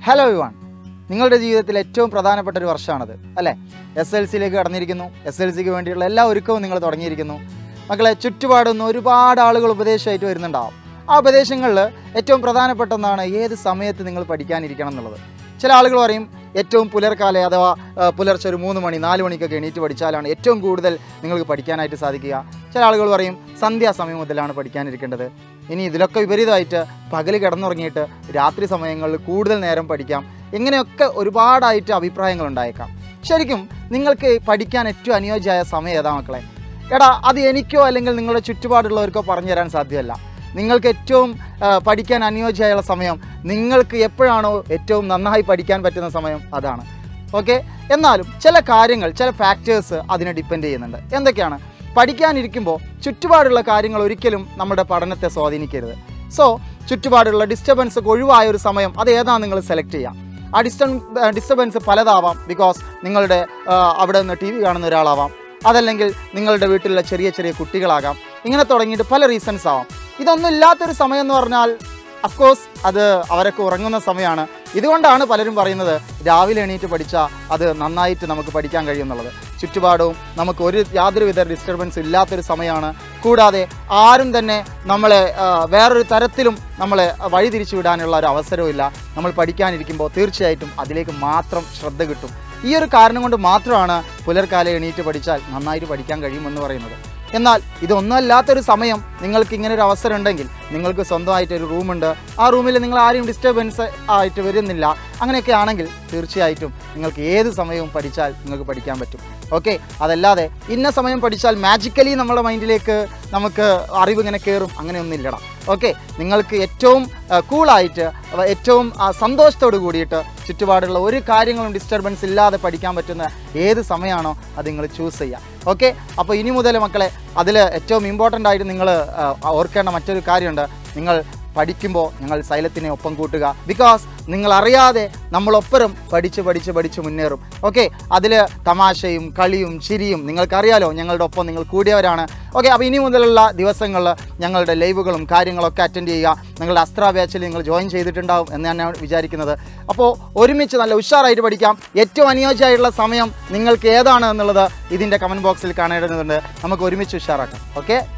hello Vivaan നിങ്ങളുടെ ജീവിതത്തിൽ ഏറ്റവും പ്രധാനപ്പെട്ട ഒരു വർഷമാണത് അല്ലേ എസ് എൽ സിയിലേക്ക് കടന്നിരിക്കുന്നു എസ് എൽ സിക്ക് വേണ്ടിയുള്ള എല്ലാ ഒരുക്കവും നിങ്ങൾ തുടങ്ങിയിരിക്കുന്നു മക്കളെ ചുറ്റുപാടുന്ന ഒരുപാട് ആളുകൾ ഉപദേശമായിട്ട് വരുന്നുണ്ടാവും ആ ഉപദേശങ്ങളിൽ ഏറ്റവും പ്രധാനപ്പെട്ട ഒന്നാണ് ഏത് സമയത്ത് നിങ്ങൾ പഠിക്കാനിരിക്കണം എന്നുള്ളത് ചില ആളുകൾ പറയും ഏറ്റവും പുലർക്കാലെ അഥവാ ആ, പുലർച്ചെ ഒരു മൂന്ന് മണി നാല് മണിക്കൊക്കെ എണീറ്റ് പഠിച്ചാലാണ് ഏറ്റവും കൂടുതൽ നിങ്ങൾക്ക് പഠിക്കാനായിട്ട് സാധിക്കുക ചില ആളുകൾ പറയും സന്ധ്യാസമയം മുതലാണ് പഠിക്കാനിരിക്കേണ്ടത് ഇനി ഇതിലൊക്കെ വിപരീതമായിട്ട് പകൽ കിടന്നുറങ്ങിയിട്ട് രാത്രി സമയങ്ങളിൽ കൂടുതൽ നേരം പഠിക്കാം ഇങ്ങനെയൊക്കെ ഒരുപാടായിട്ട് അഭിപ്രായങ്ങൾ ഉണ്ടായേക്കാം ശരിക്കും നിങ്ങൾക്ക് പഠിക്കാൻ ഏറ്റവും അനുയോജ്യമായ സമയം ഏതാ മക്കളെ എടാ അത് എനിക്കോ അല്ലെങ്കിൽ നിങ്ങളുടെ ചുറ്റുപാടുള്ളവർക്കോ പറഞ്ഞു തരാൻ സാധ്യമല്ല നിങ്ങൾക്ക് ഏറ്റവും ആ, പഠിക്കാൻ അനുയോജ്യമായുള്ള സമയം നിങ്ങൾക്ക് എപ്പോഴാണോ ഏറ്റവും നന്നായി പഠിക്കാൻ പറ്റുന്ന സമയം അതാണ് ഓക്കെ എന്നാലും ചില കാര്യങ്ങൾ ചില ഫാക്ടേഴ്സ് അതിനെ ഡിപ്പെൻഡ് ചെയ്യുന്നുണ്ട് എന്തൊക്കെയാണ് പഠിക്കാനിരിക്കുമ്പോൾ ചുറ്റുപാടുള്ള കാര്യങ്ങൾ ഒരിക്കലും നമ്മുടെ പഠനത്തെ സ്വാധീനിക്കരുത് സോ ചുറ്റുപാടുള്ള ഡിസ്റ്റർബൻസ് ഒക്കെ ഒഴിവായ ഒരു സമയം അത് ഏതാണ് നിങ്ങൾ സെലക്ട് ചെയ്യാം ആ ഡിസ്റ്റർ ഡിസ്റ്റർബൻസ് പലതാവാം ബിക്കോസ് നിങ്ങളുടെ ആ, അവിടെ നിന്ന് ടി വി കാണുന്ന ഒരാളാവാം അതല്ലെങ്കിൽ നിങ്ങളുടെ വീട്ടിലുള്ള ചെറിയ ചെറിയ കുട്ടികളാകാം ഇങ്ങനെ തുടങ്ങിയിട്ട് പല റീസൺസ് ആവാം ഇതൊന്നും ഇല്ലാത്തൊരു സമയം എന്ന് പറഞ്ഞാൽ അഫ്കോഴ്സ് അത് അവരൊക്കെ ഉറങ്ങുന്ന സമയമാണ് ഇതുകൊണ്ടാണ് പലരും പറയുന്നത് രാവിലെ എണീറ്റ് പഠിച്ചാൽ അത് നന്നായിട്ട് നമുക്ക് പഠിക്കാൻ കഴിയുമെന്നുള്ളത് ചുറ്റുപാടവും നമുക്ക് ഒരു യാതൊരുവിധ ഡിസ്റ്റർബൻസ് ഇല്ലാത്തൊരു സമയമാണ് കൂടാതെ ആരും തന്നെ നമ്മളെ ആ, വേറൊരു തരത്തിലും നമ്മളെ വഴിതിരിച്ചു വിടാനുള്ള ഒരു അവസരവും ഇല്ല നമ്മൾ പഠിക്കാനിരിക്കുമ്പോൾ തീർച്ചയായിട്ടും അതിലേക്ക് മാത്രം ശ്രദ്ധ കിട്ടും ഈ ഒരു കാരണം കൊണ്ട് മാത്രമാണ് പുലർക്കാലം എണീറ്റ് പഠിച്ചാൽ നന്നായിട്ട് പഠിക്കാൻ കഴിയുമെന്ന് പറയുന്നത് എന്നാൽ ഇതൊന്നുമല്ലാത്തൊരു സമയം നിങ്ങൾക്ക് ഇങ്ങനെ ഒരു അവസരം ഉണ്ടെങ്കിൽ നിങ്ങൾക്ക് സ്വന്തമായിട്ട് ഒരു റൂമുണ്ട് ആ റൂമിൽ നിങ്ങൾ ആരെയും ഡിസ്റ്റർബൻസ് ആയിട്ട് വരുന്നില്ല അങ്ങനെയൊക്കെ ആണെങ്കിൽ തീർച്ചയായിട്ടും നിങ്ങൾക്ക് ഏത് സമയവും പഠിച്ചാൽ നിങ്ങൾക്ക് പഠിക്കാൻ പറ്റും ഓക്കെ അതല്ലാതെ ഇന്ന സമയം പഠിച്ചാൽ മാജിക്കലി നമ്മുടെ മൈൻഡിലേക്ക് നമുക്ക് അറിവ് ഇങ്ങനെ കയറും അങ്ങനെയൊന്നും ഇല്ലടാ ഓക്കെ നിങ്ങൾക്ക് ഏറ്റവും കൂളായിട്ട് ഏറ്റവും ആ, സന്തോഷത്തോട് കൂടിയിട്ട് ചുറ്റുപാടുള്ള ഒരു കാര്യങ്ങളും ഡിസ്റ്റർബൻസ് ഇല്ലാതെ പഠിക്കാൻ പറ്റുന്ന ഏത് സമയമാണോ അത് നിങ്ങൾ ചൂസ് ചെയ്യുക ഓക്കെ അപ്പോൾ ഇനി മുതൽ മക്കളെ അതിൽ ഏറ്റവും ഇമ്പോർട്ടൻ്റ് ആയിട്ട് നിങ്ങൾ ഓർക്കേണ്ട മറ്റൊരു കാര്യമുണ്ട് നിങ്ങൾ പഠിക്കുമ്പോൾ ഞങ്ങൾ സൈലത്തിനെ ഒപ്പം കൂട്ടുക ബിക്കോസ് നിങ്ങൾ അറിയാതെ നമ്മളൊപ്പരം പഠിച്ച് പഠിച്ച് പഠിച്ച് മുന്നേറും ഓക്കെ അതിൽ തമാശയും കളിയും ചിരിയും നിങ്ങൾക്കറിയാലോ ഞങ്ങളുടെ ഒപ്പം നിങ്ങൾ കൂടിയവരാണ് ഓക്കെ അപ്പോൾ ഇനി മുതലുള്ള ദിവസങ്ങളിൽ ഞങ്ങളുടെ ലൈവുകളും കാര്യങ്ങളൊക്കെ അറ്റൻഡ് ചെയ്യുക നിങ്ങളുടെ അസ്ത്ര ബാച്ചിൽ നിങ്ങൾ ജോയിൻ ചെയ്തിട്ടുണ്ടാവും എന്ന് ഞാൻ വിചാരിക്കുന്നത് അപ്പോൾ ഒരുമിച്ച് നല്ല ഉഷാറായിട്ട് പഠിക്കാം ഏറ്റവും അനുയോജ്യമായിട്ടുള്ള സമയം നിങ്ങൾക്ക് ഏതാണ് എന്നുള്ളത് ഇതിൻ്റെ കമൻറ്റ് ബോക്സിൽ കാണേണ്ടതുണ്ട് നമുക്ക് ഒരുമിച്ച് ഉഷാറാക്കാം ഓക്കെ